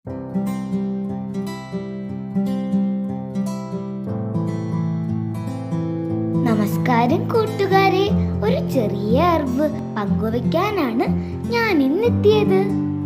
നമസ്കാരം കൂട്ടുകാരെ ഒരു ചെറിയ അറിവ് പങ്കുവയ്ക്കാനാണ് ഞാൻ ഇന്നെത്തിയത്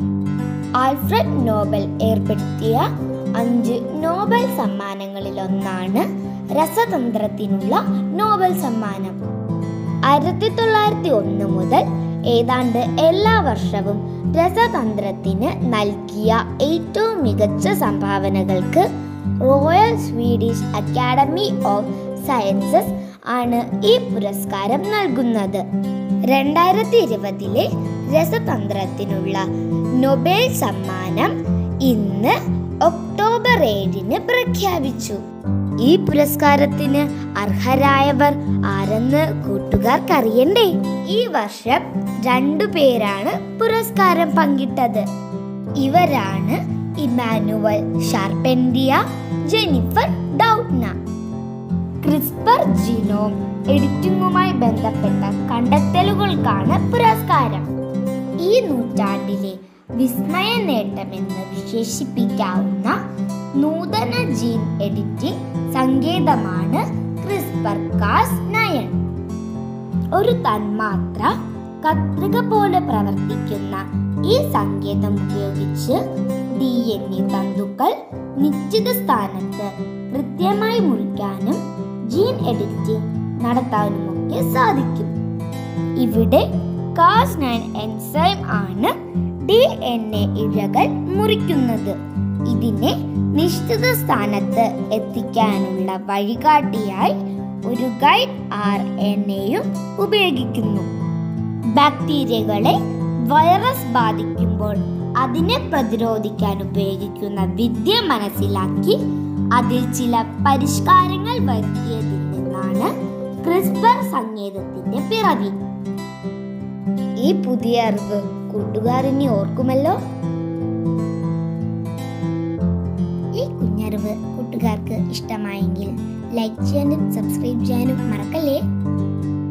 ആൽഫ്രഡ് നോബൽ ഏർപ്പെടുത്തിയ അഞ്ച് നോബൽ സമ്മാനങ്ങളിലൊന്നാണ് രസതന്ത്രത്തിനുള്ള നോബൽ സമ്മാനം ആയിരത്തി തൊള്ളായിരത്തി ഒന്ന് മുതൽ ഏതാണ്ട് എല്ലാ വർഷവും രസതന്ത്രത്തിന് നൽകിയ ഏറ്റവും മികച്ച സംഭാവനകൾക്ക് Royal Swedish Academy of Sciences ആണ് ഈ പുരസ്കാരം നൽകുന്നത് രണ്ടായിരത്തി ഇരുപതിലെ രസതന്ത്രത്തിനുള്ള നൊബേൽ സമ്മാനം ഇന്ന് ഒക്ടോബർ ഏഴിന് പ്രഖ്യാപിച്ചു ഈ പുരസ്കാരത്തിന് അർഹരായവർ ആരെന്ന് കൂട്ടുകാർക്കറിയണ്ടേ ഈ വർഷം രണ്ടു പേരാണ് പുരസ്കാരം പങ്കിട്ടത് ഇവരാണ് Emmanuelle Charpentier Jennifer Doudna CRISPR genome എഡിറ്റിംഗുമായി ബന്ധപ്പെട്ട കണ്ടെത്തലുകൾക്കാണ് പുരസ്കാരം ഈ നൂറ്റാണ്ടിലെ വിസ്മയ നേട്ടമെന്ന് വിശേഷിപ്പിക്കാവുന്ന നൂതന ജീൻ എഡിറ്റിംഗ് സങ്കേതമാണ് ക്രിസ്പർ കാസ് നയൻ ഒരു തന്മാത്ര കത്രിക പോലെ പ്രവർത്തിക്കുന്ന ഈ സങ്കേതം ഉപയോഗിച്ച് ഡി എൻ എ തന്തുക്കൾ നിശ്ചിത സ്ഥാനത്ത് കൃത്യമായി മുറിക്കാനും ജീൻ എഡിറ്റിംഗ് നടത്താനുമൊക്കെ സാധിക്കും ഇവിടെ കാസ് നയൻ എൻസൈം ആണ് ഡി എൻ എ ഇഴകൾ മുറിക്കുന്നത് ഇതിനെ നിശ്ചിത സ്ഥാനത്ത് എത്തിക്കാനുള്ള വഴികാട്ടിയായി ഒരു ഗൈഡ് ആർ എൻ എയും ഉപയോഗിക്കുന്നു ബാക്ടീരിയകളെ വൈറസ് ബാധിക്കുമ്പോൾ അതിനെ പ്രതിരോധിക്കാൻ ഉപയോഗിക്കുന്ന വിദ്യ മനസ്സിലാക്കി അതിൽ ചില പരിഷ്കാരങ്ങൾ വരുത്തിയതിൽ നിന്നാണ് ക്രിസ്പർ സങ്കേതത്തിന്റെ പിറവി ഈ പുതിയ അറിവ് കൂട്ടുകാരിനി ഓർക്കുമല്ലോ ഈ കുഞ്ഞറിവ് കൂട്ടുകാർക്ക് ഇഷ്ടമായെങ്കിൽ ലൈക്ക് ചെയ്യാനും സബ്സ്ക്രൈബ് ചെയ്യാനും മറക്കല്ലേ